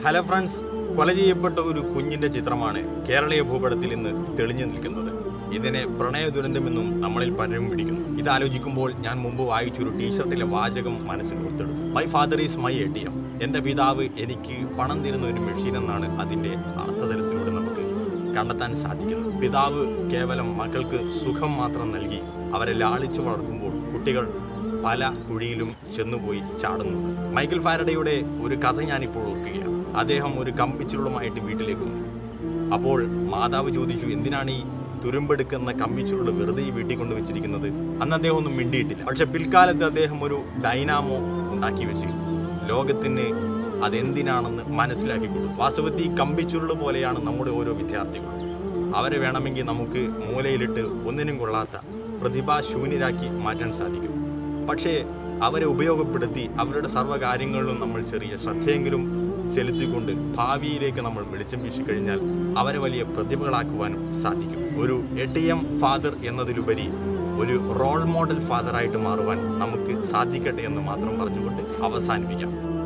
hello friends കൊല ചെയ്യപ്പെട്ട ഒരു കുഞ്ഞിന്റെ ചിത്രമാണ് കേരളീയ ഭൂപടത്തിൽ ഇന്ന് തെളിഞ്ഞു നിൽക്കുന്നത് ഇതിനെ പ്രണയ ദുരന്തമെന്നും നമ്മളിൽ പലരും പിടിക്കുന്നു ഇത് ആലോചിക്കുമ്പോൾ ഞാൻ മുമ്പ് വായിച്ചൊരു ടീഷർട്ടിലെ വാചകം മനസ്സിൽ ഓർത്തെടുത്തു my father is my A T M എൻ്റെ പിതാവ് എനിക്ക് പണം തരുന്ന ഒരു മെഷീൻ എന്നാണ് അതിൻ്റെ അർത്ഥതലത്തിലൂടെ നമുക്ക് കണ്ടെത്താൻ സാധിക്കുന്നത് പിതാവ് കേവലം മക്കൾക്ക് സുഖം മാത്രം നൽകി അവരെ ലാളിച്ചു വളർത്തുമ്പോൾ കുട്ടികൾ പല കുഴിയിലും ചെന്നുപോയി ചാടുന്നുണ്ട് മൈക്കൽ ഫാരഡയുടെ ഒരു കഥ ഞാനിപ്പോൾ ഓർക്കുകയാണ് അദ്ദേഹം ഒരു കമ്പിച്ചുരുളുമായിട്ട് വീട്ടിലേക്ക് വന്നു അപ്പോൾ മാതാവ് ചോദിച്ചു എന്തിനാണ് ഈ തുരുമ്പെടുക്കുന്ന കമ്പിച്ചുരുള് വെറുതെ ഈ വീട്ടിൽ കൊണ്ടുവച്ചിരിക്കുന്നത് അന്ന് അദ്ദേഹം ഒന്നും മിണ്ടിയിട്ടില്ല പക്ഷെ പിൽക്കാലത്ത് അദ്ദേഹം ഒരു ഡൈനാമോ ഉണ്ടാക്കി വെച്ച് ലോകത്തിന് അതെന്തിനാണെന്ന് മനസ്സിലാക്കി കൊടുത്തു വാസ്തവത്തിൽ ഈ കമ്പിച്ചുരുള് പോലെയാണ് നമ്മുടെ ഓരോ വിദ്യാർത്ഥികളും അവരെ വേണമെങ്കിൽ നമുക്ക് മൂലയിലിട്ട് ഒന്നിനും കൊള്ളാത്ത പ്രതിഭാശൂന്യരാക്കി മാറ്റാൻ സാധിക്കും പക്ഷേ അവരെ ഉപയോഗപ്പെടുത്തി അവരുടെ സർവ്വകാര്യങ്ങളിലും നമ്മൾ ചെറിയ ശ്രദ്ധയെങ്കിലും ചെലുത്തിക്കൊണ്ട് ഭാവിയിലേക്ക് നമ്മൾ വെളിച്ചം വീശിക്കഴിഞ്ഞാൽ അവരെ വലിയ പ്രതിഭകളാക്കുവാനും സാധിക്കും ഒരു എ ടി എം ഫാദർ എന്നതിലുപരി ഒരു റോൾ മോഡൽ ഫാദറായിട്ട് മാറുവാൻ നമുക്ക് സാധിക്കട്ടെ എന്ന് മാത്രം പറഞ്ഞുകൊണ്ട് അവസാനിപ്പിക്കാം